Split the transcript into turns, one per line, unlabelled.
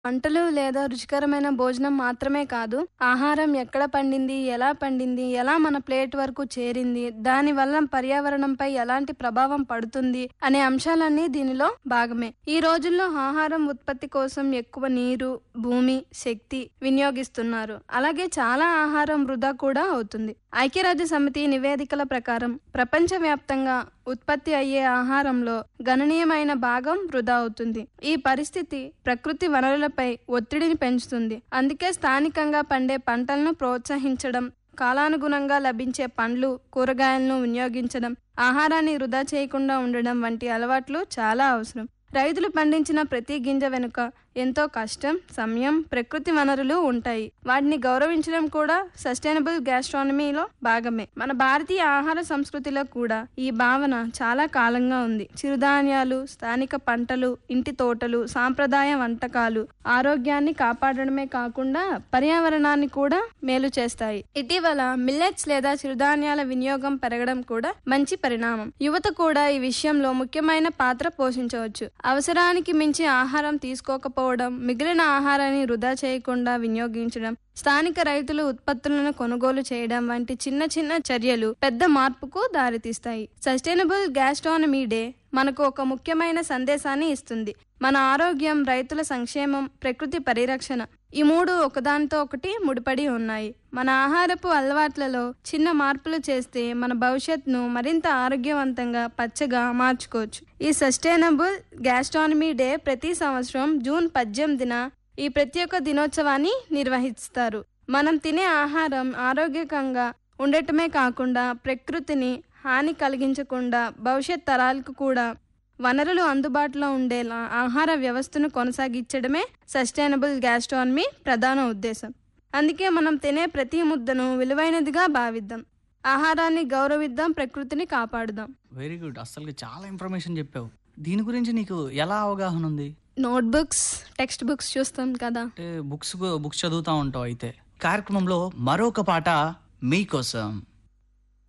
వంటలు లేదా రుచికరమైన భోజనం మాత్రమే కాదు ఆహారం ఎక్కడ పండింది ఎలా పండింది ఎలా మన ప్లేట్ వరకు చేరింది దాని వల్ల పర్యావరణంపై ఎలాంటి ప్రభావం పడుతుంది అనే అంశాలన్నీ దీనిలో భాగమే ఈ రోజుల్లో ఆహారం ఉత్పత్తి కోసం ఎక్కువ నీరు భూమి శక్తి వినియోగిస్తున్నారు అలాగే చాలా ఆహారం వృధా కూడా అవుతుంది ఐక్యరాజ్య సమితి నివేదికల ప్రకారం ప్రపంచవ్యాప్తంగా ఉత్పత్తి అయ్యే ఆహారంలో గణనీయమైన భాగం వృధా అవుతుంది ఈ పరిస్థితి ప్రకృతి వనరులపై ఒత్తిడిని పెంచుతుంది అందుకే స్థానికంగా పండే పంటలను ప్రోత్సహించడం కాలానుగుణంగా లభించే పండ్లు కూరగాయలను వినియోగించడం ఆహారాన్ని వృధా చేయకుండా ఉండడం వంటి అలవాట్లు చాలా అవసరం రైతులు పండించిన ప్రతి గింజ వెనుక ఎంతో కష్టం సమయం ప్రకృతి వనరులు ఉంటాయి వాటిని గౌరవించడం కూడా సస్టైనబుల్ గ్యాస్ట్రానమీలో భాగమే మన భారతీయ ఆహార సంస్కృతిలో కూడా ఈ భావన చాలా కాలంగా ఉంది చిరుధాన్యాలు స్థానిక పంటలు ఇంటి తోటలు సాంప్రదాయ వంటకాలు ఆరోగ్యాన్ని కాపాడడమే కాకుండా పర్యావరణాన్ని కూడా మేలు చేస్తాయి ఇటీవల మిల్లెట్స్ లేదా చిరుధాన్యాల వినియోగం పెరగడం కూడా మంచి పరిణామం యువత కూడా ఈ విషయంలో ముఖ్యమైన పాత్ర పోషించవచ్చు అవసరానికి మించి ఆహారం తీసుకోకపోవడం మిగిలిన ఆహారాన్ని వృధా చేయకుండా వినియోగించడం స్థానిక రైతులు ఉత్పత్తులను కొనుగోలు చేయడం వంటి చిన్న చిన్న చర్యలు పెద్ద మార్పుకు దారితీస్తాయి సస్టైనబుల్ గ్యాస్ట్రానమీ డే మనకు ఒక ముఖ్యమైన సందేశాన్ని ఇస్తుంది మన ఆరోగ్యం రైతుల సంక్షేమం ప్రకృతి పరిరక్షణ ఈ మూడు ఒకదానితో ఒకటి ముడిపడి ఉన్నాయి మన ఆహారపు అలవాట్లలో చిన్న మార్పులు చేస్తే మన భవిష్యత్తును మరింత ఆరోగ్యవంతంగా పచ్చగా మార్చుకోవచ్చు ఈ సస్టైనబుల్ గ్యాస్ట్రానమీ డే ప్రతి సంవత్సరం జూన్ పద్దెనిమిదిన ఈ ప్రత్యేక దినోత్సవాన్ని నిర్వహిస్తారు మనం తినే ఆహారం ఆరోగ్యకంగా ఉండటమే కాకుండా ప్రకృతిని హాని కలిగించకుండా భవిష్యత్ తరాలకు కూడా వనరులు అందుబాటులో ఉండేలా ఆహార వ్యవస్థను కొనసాగించడమే సస్టైనబుల్ గ్యాస్ట్రానమీ ప్రధాన ఉద్దేశం అందుకే మనం తినే ప్రతి ముద్దను విలువైనదిగా భావిద్దాం ఆహారాన్ని గౌరవిద్దాం ప్రకృతిని కాపాడుదాం
వెరీ గుడ్ అసలు చాలా ఇన్ఫర్మేషన్ చెప్పావు దీని గురించి నీకు ఎలా అవగాహన ఉంది
నోట్బుక్స్ టెక్స్ట్ బుక్స్ చూస్తాం కదా
అంటే బుక్స్ బుక్స్ చదువుతా ఉంటావు అయితే కార్యక్రమంలో మరొక పాట మీకోసం